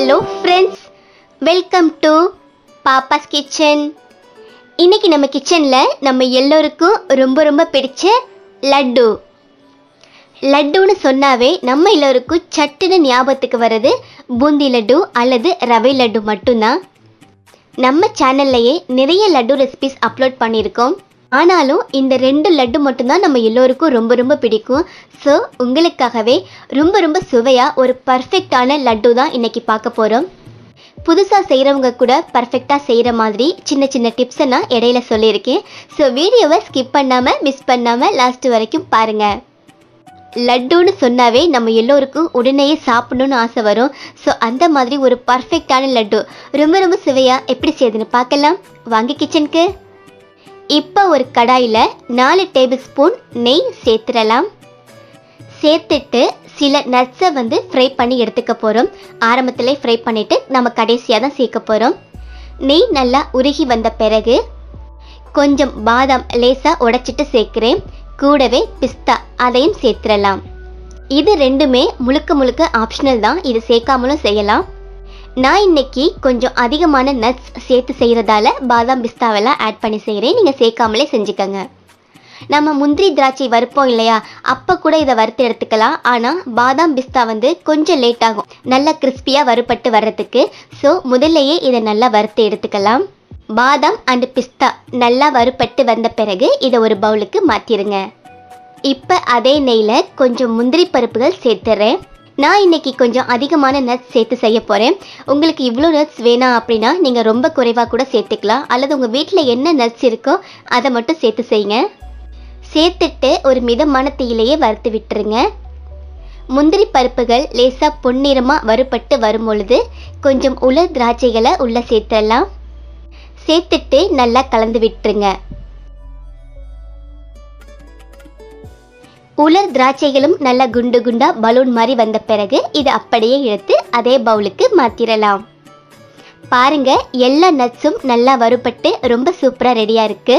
hello friends welcome to பாப்பாஸ் kitchen இன்னைக்கு நம்ம கிச்சனில் நம்ம எல்லோருக்கும் ரொம்ப ரொம்ப பிடிச்ச லட்டு லட்டுன்னு சொன்னாவே நம்ம எல்லோருக்கும் சட்டுன்னு ஞாபகத்துக்கு வர்றது பூந்தி லட்டு அல்லது ரவை லட்டு மட்டும்தான் நம்ம சேனல்லையே நிறைய லட்டு ரெசிபிஸ் அப்லோட் பண்ணியிருக்கோம் ஆனாலும் இந்த ரெண்டு லட்டு மட்டும்தான் நம்ம எல்லோருக்கும் ரொம்ப ரொம்ப பிடிக்கும் ஸோ உங்களுக்காகவே ரொம்ப ரொம்ப சுவையாக ஒரு பர்ஃபெக்டான லட்டு தான் இன்னைக்கு பார்க்க போகிறோம் புதுசாக செய்கிறவங்க கூட பர்ஃபெக்டாக செய்கிற மாதிரி சின்ன சின்ன டிப்ஸை நான் இடையில சொல்லியிருக்கேன் ஸோ வீடியோவை ஸ்கிப் பண்ணாமல் மிஸ் பண்ணாமல் லாஸ்ட் வரைக்கும் பாருங்கள் லட்டுன்னு சொன்னாவே நம்ம எல்லோருக்கும் உடனேயே சாப்பிடணும்னு ஆசை வரும் ஸோ அந்த மாதிரி ஒரு பர்ஃபெக்டான லட்டு ரொம்ப ரொம்ப சுவையாக எப்படி செய்யுதுன்னு பார்க்கலாம் வாங்க கிச்சனுக்கு இப்போ ஒரு கடாயில் நாலு டேபிள் ஸ்பூன் நெய் சேர்த்துடலாம் சேர்த்துட்டு சில நட்ஸை வந்து ஃப்ரை பண்ணி எடுத்துக்க போகிறோம் ஆரம்பத்திலே ஃப்ரை பண்ணிவிட்டு நம்ம கடைசியாக தான் சேர்க்க போகிறோம் நெய் நல்லா உருகி வந்த பிறகு கொஞ்சம் பாதாம் லேசாக உடைச்சிட்டு சேர்க்குறேன் கூடவே பிஸ்தா அதையும் சேர்த்துடலாம் இது ரெண்டுமே முழுக்க முழுக்க ஆப்ஷனல் தான் இது சேர்க்காமலும் செய்யலாம் நான் இன்னைக்கு கொஞ்சம் அதிகமான நட்ஸ் சேர்த்து செய்கிறதால பாதாம் பிஸ்தாவெல்லாம் ஆட் பண்ணி செய்கிறேன் நீங்கள் சேர்க்காமலே செஞ்சுக்கோங்க நம்ம முந்திரி திராட்சை வறுப்போம் இல்லையா அப்போ கூட இதை வறுத்து எடுத்துக்கலாம் ஆனால் பாதாம் பிஸ்தா வந்து கொஞ்சம் லேட் ஆகும் நல்லா கிறிஸ்பியாக வறுபட்டு வர்றதுக்கு ஸோ முதல்லையே இதை நல்லா வறுத்து எடுத்துக்கலாம் பாதாம் அண்ட் பிஸ்தா நல்லா வறுபட்டு வந்த பிறகு இதை ஒரு பவுலுக்கு மாற்றிடுங்க இப்போ அதே நெய்யில் கொஞ்சம் முந்திரி பருப்புகள் சேர்த்துறேன் நான் இன்னைக்கு கொஞ்சம் அதிகமான நட்ஸ் சேர்த்து செய்ய போகிறேன் உங்களுக்கு இவ்வளோ நட்ஸ் வேணாம் அப்படின்னா நீங்கள் ரொம்ப குறைவாக கூட சேர்த்துக்கலாம் அல்லது உங்கள் வீட்டில் என்ன நட்ஸ் இருக்கோ அதை மட்டும் சேர்த்து செய்யுங்க சேர்த்துட்டு ஒரு மிதமான தீயிலேயே வறுத்து விட்டுருங்க முந்திரி பருப்புகள் லேசாக பொன்னிறமாக வறுபட்டு வரும் பொழுது கொஞ்சம் உலர் திராட்சைகளை உள்ளே சேர்த்துடலாம் சேர்த்துட்டு நல்லா கலந்து விட்டுருங்க உலர் திராட்சைகளும் நல்லா குண்டு குண்டா பலூன் மாதிரி வந்த பிறகு இது அப்படியே எடுத்து அதே பவுலுக்கு மாத்திரலாம் பாருங்க எல்லா நட்ஸும் நல்லா வறுபட்டு ரொம்ப சூப்பரா ரெடியா இருக்கு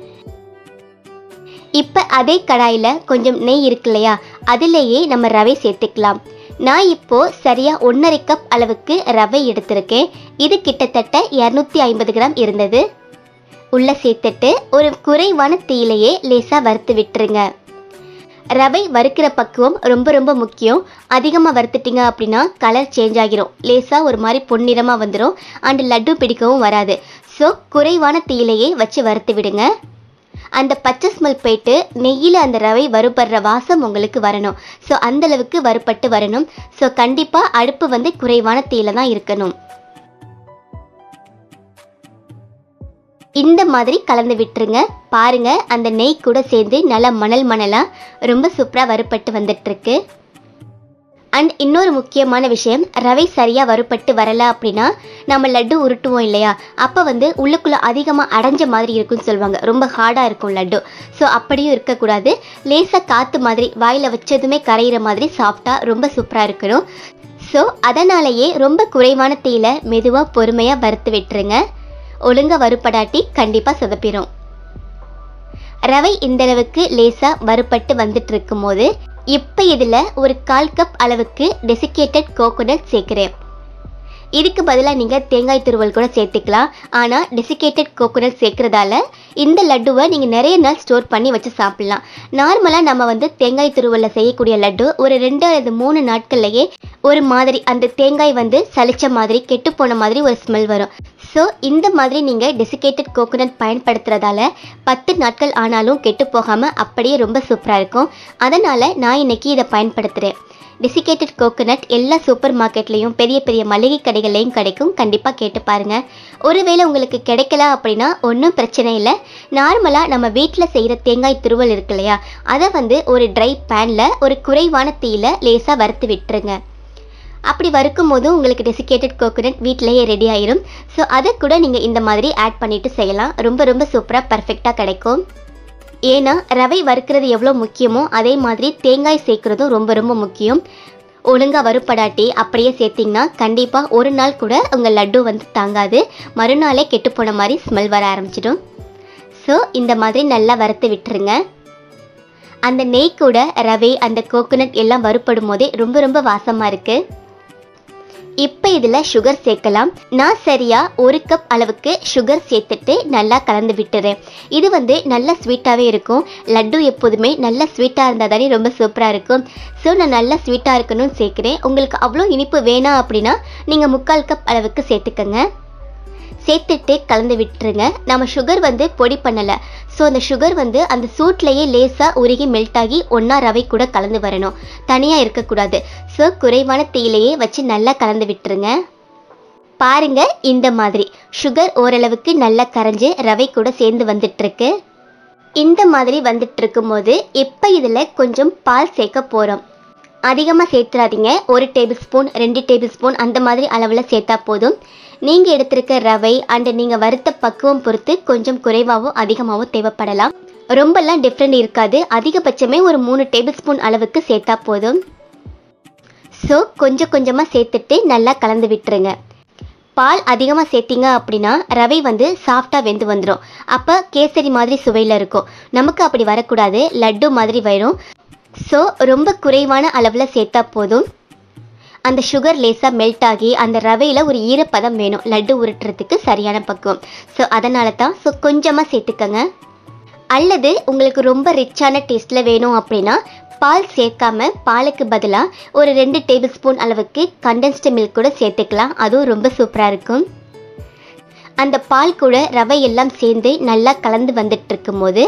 இப்ப அதே கடாயில கொஞ்சம் நெய் இருக்கு இல்லையா அதிலேயே நம்ம ரவை சேர்த்துக்கலாம் நான் இப்போ சரியா ஒன்றரை கப் அளவுக்கு ரவை எடுத்திருக்கேன் இது கிட்டத்தட்ட இரநூத்தி ஐம்பது கிராம் இருந்தது உள்ள சேர்த்துட்டு ஒரு குறைவான தீயிலேயே லேசா வறுத்து விட்டுருங்க ரவை வறுக்கிற பக்குவம் ரொம்ப ரொம்ப முக்கியம் அதிகமாக வறுத்துட்டீங்க அப்படின்னா கலர் சேஞ்ச் ஆகிரும் லேசாக ஒரு மாதிரி பொன்னிறமாக வந்துடும் அண்ட் லட்டு பிடிக்கவும் வராது ஸோ குறைவான தீயிலேயே வச்சு வறுத்து விடுங்க அந்த பச்சை ஸ்மெல் போயிட்டு நெய்யில் அந்த ரவை வறுபடுற வாசம் உங்களுக்கு வரணும் ஸோ அந்தளவுக்கு வறுபட்டு வரணும் ஸோ கண்டிப்பாக அடுப்பு வந்து குறைவான தீயில தான் இருக்கணும் இந்த மாதிரி கலந்து விட்டுருங்க பாருங்க அந்த நெய் கூட சேர்ந்து நல்லா மணல் மணலா ரொம்ப சூப்பராக வறுபட்டு வந்துட்டு இருக்கு அண்ட் இன்னொரு முக்கியமான விஷயம் ரவை சரியாக வறுபட்டு வரல அப்படின்னா நம்ம லட்டு உருட்டுவோம் இல்லையா அப்போ வந்து உள்ளுக்குள்ளே அதிகமாக அடைஞ்ச மாதிரி இருக்கும்னு சொல்லுவாங்க ரொம்ப ஹார்டாக இருக்கும் லட்டு ஸோ அப்படியும் இருக்கக்கூடாது லேசாக காற்று மாதிரி வாயில் வச்சதுமே கரையிற மாதிரி சாஃப்டாக ரொம்ப சூப்பராக இருக்கணும் ஸோ அதனாலேயே ரொம்ப குறைவான தீயில மெதுவாக பொறுமையாக வறுத்து விட்டுருங்க ஒழுங்கா வறுப்படாட்டி கண்டிப்பாக சொதப்பிடும் ரவை இந்த அளவுக்கு லேசாக வறுபட்டு வந்துட்டு இருக்கும்போது இப்போ இதில் ஒரு கால் கப் அளவுக்கு டெசிகேட்டட் கோகோனட் சேர்க்குறேன் இதுக்கு பதிலாக நீங்கள் தேங்காய் துருவல் கூட சேர்த்துக்கலாம் ஆனால் டெசிகேட்டட் கோகோனட் சேர்க்குறதால இந்த லட்டுவை நீங்கள் நிறைய நாள் ஸ்டோர் பண்ணி வச்சு சாப்பிட்லாம் நார்மலாக நம்ம வந்து தேங்காய் துருவலில் செய்யக்கூடிய லட்டு ஒரு ரெண்டு அல்லது மூணு நாட்கள்லையே ஒரு மாதிரி அந்த தேங்காய் வந்து சலிச்ச மாதிரி கெட்டு போன மாதிரி ஒரு ஸ்மெல் வரும் ஸோ இந்த மாதிரி நீங்கள் டெசிகேட்டட் கோகோனட் பயன்படுத்துறதால பத்து நாட்கள் ஆனாலும் கெட்டு போகாமல் அப்படியே ரொம்ப சூப்பராக இருக்கும் அதனால் நான் இன்னைக்கு இதை பயன்படுத்துகிறேன் டெசிகேட்டட் கோகோனட் எல்லா சூப்பர் மார்க்கெட்லேயும் பெரிய பெரிய மளிகை கடைகள்லையும் கிடைக்கும் கண்டிப்பாக கேட்டு பாருங்கள் ஒருவேளை உங்களுக்கு கிடைக்கல அப்படின்னா ஒன்றும் பிரச்சனை இல்லை நார்மலாக நம்ம வீட்டில் செய்கிற தேங்காய் துருவல் இருக்கு இல்லையா அதை வந்து ஒரு ட்ரை பேனில் ஒரு குறைவான தீயில லேசாக வறுத்து விட்டுருங்க அப்படி வறுக்கும் போது உங்களுக்கு டெசிகேட்டட் கோகோனட் வீட்டிலேயே ரெடி ஆயிரும் ஸோ அதை கூட நீங்கள் இந்த மாதிரி ஆட் பண்ணிட்டு செய்யலாம் ரொம்ப ரொம்ப சூப்பராக பர்ஃபெக்டாக கிடைக்கும் ஏன்னா ரவை வறுக்கிறது எவ்வளோ முக்கியமோ அதே மாதிரி தேங்காய் சேர்க்குறதும் ரொம்ப ரொம்ப முக்கியம் ஒழுங்காக வறுப்படாட்டி அப்படியே சேர்த்திங்கன்னா கண்டிப்பாக ஒரு நாள் கூட உங்கள் லட்டு வந்து தாங்காது மறுநாளே கெட்டுப்போன மாதிரி ஸ்மெல் வர ஆரம்பிச்சிடும் ஸோ இந்த மாதிரி நல்லா வறுத்து விட்டுருங்க அந்த நெய் கூட ரவை அந்த கோகோனட் எல்லாம் வறுப்படும் போதே ரொம்ப ரொம்ப வாசமாக இருக்குது இப்போ இதில் சுகர் சேர்க்கலாம் நான் சரியாக ஒரு கப் அளவுக்கு சுகர் சேர்த்துட்டு நல்லா கலந்து விட்டுறேன் இது வந்து நல்ல ஸ்வீட்டாகவே இருக்கும் லட்டு எப்போதுமே நல்ல ஸ்வீட்டாக இருந்தால் தானே ரொம்ப சூப்பராக இருக்கும் ஸோ நான் நல்லா ஸ்வீட்டாக இருக்கணும்னு சேர்க்குறேன் உங்களுக்கு அவ்வளோ இனிப்பு வேணாம் அப்படின்னா நீங்கள் முக்கால் கப் அளவுக்கு சேர்த்துக்கங்க சேர்த்துட்டு கலந்து விட்டுருங்க நம்ம சுகர் வந்து பொடி பண்ணலை ஸோ அந்த சுகர் வந்து அந்த சூட்லேயே லேசாக உருகி மெல்ட் ஆகி ஒன்றா ரவை கூட கலந்து வரணும் தனியாக இருக்கக்கூடாது ஸோ குறைவான தீயிலேயே வச்சு நல்லா கலந்து விட்டுருங்க பாருங்க இந்த மாதிரி சுகர் ஓரளவுக்கு நல்லா கரைஞ்சு ரவை கூட சேர்ந்து வந்துட்டு இருக்கு இந்த மாதிரி வந்துட்டு இருக்கும்போது இப்போ இதில் கொஞ்சம் பால் சேர்க்க போகிறோம் அதிகமாக சேர்த்துறாதீங்க ஒரு டேபிள் ஸ்பூன் ரெண்டு டேபிள் ஸ்பூன் அந்த மாதிரி அளவில் சேர்த்தா போதும் நீங்கள் எடுத்திருக்க ரவை அண்ட் நீங்கள் வறுத்த பக்குவம் பொறுத்து கொஞ்சம் குறைவாகவும் அதிகமாகவும் தேவைப்படலாம் ரொம்பலாம் டிஃப்ரெண்ட் இருக்காது அதிகபட்சமே ஒரு மூணு டேபிள் ஸ்பூன் அளவுக்கு சேர்த்தா போதும் ஸோ கொஞ்சம் கொஞ்சமாக சேர்த்துட்டு நல்லா கலந்து விட்டுருங்க பால் அதிகமாக சேர்த்திங்க அப்படின்னா ரவை வந்து சாஃப்டாக வெந்து வந்துடும் அப்போ கேசரி மாதிரி சுவையில் இருக்கும் நமக்கு அப்படி வரக்கூடாது லட்டு மாதிரி வரும் ஸோ ரொம்ப குறைவான அளவில் சேர்த்தா போதும் அந்த சுகர் லேசாக மெல்ட் ஆகி அந்த ரவையில் ஒரு ஈரப்பதம் வேணும் லட்டு உருட்டுறதுக்கு சரியான பக்குவம் ஸோ அதனால தான் ஸோ கொஞ்சமாக சேர்த்துக்கங்க அல்லது உங்களுக்கு ரொம்ப ரிச்சான டேஸ்ட்டில் வேணும் அப்படின்னா பால் சேர்க்காம பாலுக்கு பதிலாக ஒரு ரெண்டு டேபிள் ஸ்பூன் அளவுக்கு கண்டென்ஸ்டு மில்க் கூட சேர்த்துக்கலாம் அதுவும் ரொம்ப சூப்பராக இருக்கும் அந்த பால் கூட ரவை எல்லாம் சேர்ந்து நல்லா கலந்து வந்துட்டு இருக்கும்போது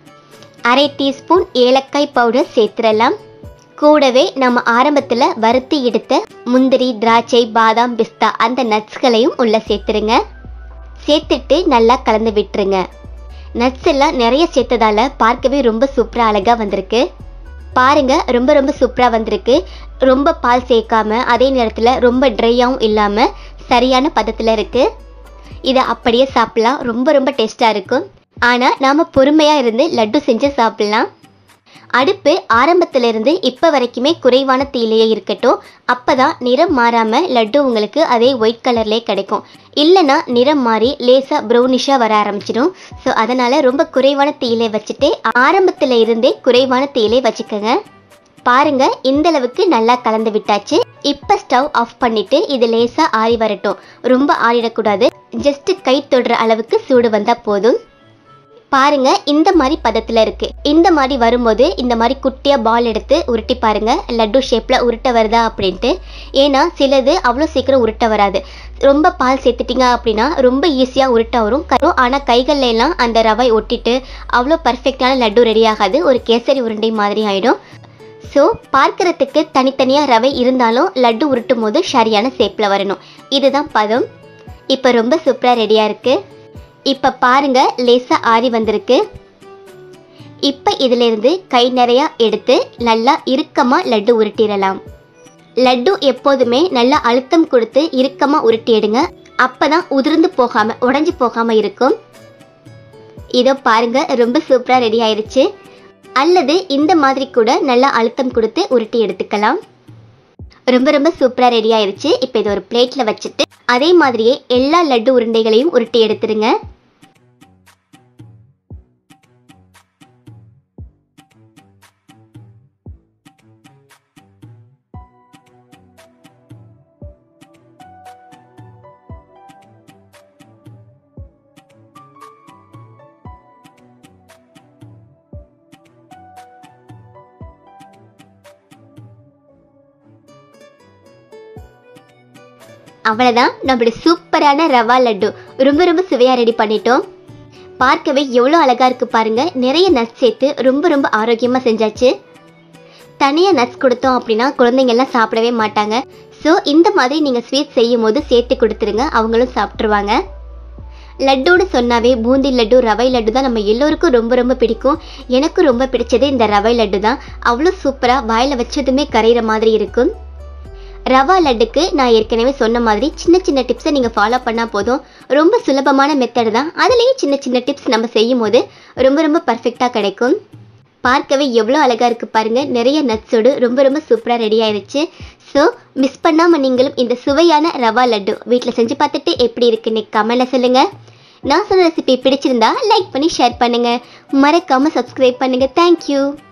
அரை டீஸ்பூன் ஏலக்காய் பவுடர் சேர்த்துடலாம் கூடவே நம்ம ஆரம்பத்தில் வறுத்து எடுத்த முந்திரி திராட்சை பாதாம் பிஸ்தா அந்த நட்ஸ்களையும் உள்ள சேர்த்துருங்க சேர்த்துட்டு நல்லா கலந்து விட்டுருங்க நட்ஸ் எல்லாம் நிறைய சேர்த்ததால பார்க்கவே ரொம்ப சூப்பராக அழகாக வந்திருக்கு பாருங்க ரொம்ப ரொம்ப சூப்பராக வந்திருக்கு ரொம்ப பால் சேர்க்காம அதே நேரத்தில் ரொம்ப ட்ரையாகவும் இல்லாமல் சரியான பதத்தில் இருக்குது இதை அப்படியே சாப்பிட்லாம் ரொம்ப ரொம்ப டேஸ்ட்டாக இருக்கும் ஆனால் நாம் பொறுமையாக இருந்து லட்டு செஞ்சு சாப்பிட்லாம் அடுப்பு ஆரம்பத்திலிருந்து இப்போ வரைக்குமே குறைவான தீயிலேயே இருக்கட்டும் அப்போ தான் நிறம் மாறாமல் லட்டு உங்களுக்கு அதே ஒயிட் கலர்லேயே கிடைக்கும் இல்லைன்னா நிறம் மாறி லேசாக ப்ரௌனிஷாக வர ஆரம்பிச்சிடும் ஸோ அதனால் ரொம்ப குறைவான தீயிலே வச்சுட்டு ஆரம்பத்தில் இருந்தே குறைவான தீயிலே வச்சுக்கோங்க பாருங்க இந்த அளவுக்கு நல்லா கலந்து விட்டாச்சு இப்போ ஸ்டவ் ஆஃப் பண்ணிட்டு இது லேசாக ஆறி வரட்டும் ரொம்ப ஆறிடக்கூடாது ஜஸ்ட் கை தொடுற அளவுக்கு சூடு வந்தால் போதும் பாருங்க இந்த மாதிரி பதத்தில் இருக்கு இந்த மாதிரி வரும்போது இந்த மாதிரி குட்டியாக பால் எடுத்து உருட்டி பாருங்க லட்டு ஷேப்பில் உருட்ட வருதா அப்படின்ட்டு ஏன்னா சிலது அவ்வளோ சீக்கிரம் உருட்ட வராது ரொம்ப பால் சேர்த்துட்டீங்க அப்படின்னா ரொம்ப ஈஸியாக உருட்ட வரும் கரும் ஆனால் கைகள்ல எல்லாம் அந்த ரவை ஒட்டிட்டு அவ்வளோ பர்ஃபெக்டான லட்டு ரெடி ஆகாது ஒரு கேசரி உருண்டை மாதிரி ஆயிடும் ஸோ பார்க்கறதுக்கு தனித்தனியாக ரவை இருந்தாலும் லட்டு உருட்டும் போது சரியான ஷேப்பில் வரணும் இதுதான் பதம் இப்போ ரொம்ப சூப்பராக ரெடியாக இருக்குது இப்போ பாருங்க லேசாக ஆறி வந்திருக்கு இப்போ இதிலிருந்து கை நிறையா எடுத்து நல்லா இறுக்கமாக லட்டு உருட்டிடலாம் லட்டு எப்போதுமே நல்லா அழுத்தம் கொடுத்து இறுக்கமாக உருட்டிடுங்க அப்போ தான் உதிர்ந்து போகாமல் உடஞ்சி போகாமல் இருக்கும் இதோ பாருங்க ரொம்ப சூப்பராக ரெடி ஆயிருச்சு அல்லது இந்த மாதிரி கூட நல்லா அழுத்தம் கொடுத்து உருட்டி எடுத்துக்கலாம் ரொம்ப ரொம்ப சூப்பராக ரெடி ஆயிருச்சு இப்போ இது ஒரு பிளேட்டில் வச்சுட்டு அதே மாதிரியே எல்லா லட்டு உருண்டைகளையும் உருட்டி எடுத்துருங்க அவ்வளோதான் நம்மளுடைய சூப்பரான ரவா லட்டு ரொம்ப ரொம்ப சுவையாக ரெடி பண்ணிட்டோம் பார்க்கவே எவ்வளோ அழகாக இருக்குது பாருங்க நிறைய நட்ஸ் சேர்த்து ரொம்ப ரொம்ப ஆரோக்கியமாக செஞ்சாச்சு தனியாக நட்ஸ் கொடுத்தோம் அப்படின்னா குழந்தைங்கள்லாம் சாப்பிடவே மாட்டாங்க ஸோ இந்த மாதிரி நீங்கள் ஸ்வீட் செய்யும் போது சேர்த்து கொடுத்துருங்க அவங்களும் சாப்பிட்ருவாங்க லட்டுன்னு சொன்னாவே பூந்தி லட்டு ரவை லட்டு தான் நம்ம எல்லோருக்கும் ரொம்ப ரொம்ப பிடிக்கும் எனக்கும் ரொம்ப பிடிச்சது இந்த ரவை லட்டு தான் அவ்வளோ சூப்பராக வாயில் வச்சதுமே கரையிற மாதிரி இருக்கும் ரவா லட்டுக்கு நான் ஏற்கனவே சொன்ன மாதிரி சின்ன சின்ன டிப்ஸை நீங்கள் ஃபாலோ பண்ணால் போதும் ரொம்ப சுலபமான மெத்தட் தான் அதுலேயே சின்ன சின்ன டிப்ஸ் நம்ம செய்யும் போது ரொம்ப ரொம்ப பர்ஃபெக்டாக கிடைக்கும் பார்க்கவே எவ்வளோ அழகாக இருக்குது பாருங்கள் நிறைய நட்ஸோடு ரொம்ப ரொம்ப சூப்பராக ரெடி ஆயிருச்சு ஸோ மிஸ் பண்ணாமல் நீங்களும் இந்த சுவையான ரவா லட்டு வீட்டில் செஞ்சு பார்த்துட்டு எப்படி இருக்குன்னு கமெண்ட்டில் சொல்லுங்கள் நான் சொன்ன ரெசிபி பிடிச்சிருந்தா லைக் பண்ணி ஷேர் பண்ணுங்கள் மறக்காமல் சப்ஸ்கிரைப் பண்ணுங்கள் தேங்க்யூ